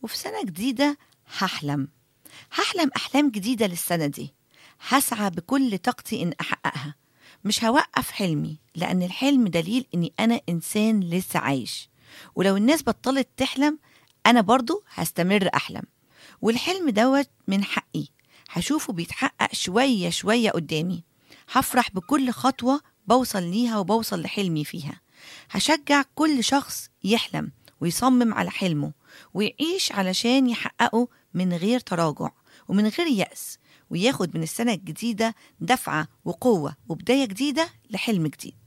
وفي سنة جديدة هحلم هحلم أحلام جديدة للسنة دي هسعى بكل طاقتي إن أحققها مش هوقف حلمي لأن الحلم دليل إني أنا إنسان لسه عايش ولو الناس بطلت تحلم أنا برضو هستمر أحلم والحلم دوت من حقي هشوفه بيتحقق شوية شوية قدامي هفرح بكل خطوة بوصل ليها وبوصل لحلمي فيها هشجع كل شخص يحلم ويصمم على حلمه ويعيش علشان يحققه من غير تراجع ومن غير يأس وياخد من السنة الجديدة دفعة وقوة وبداية جديدة لحلم جديد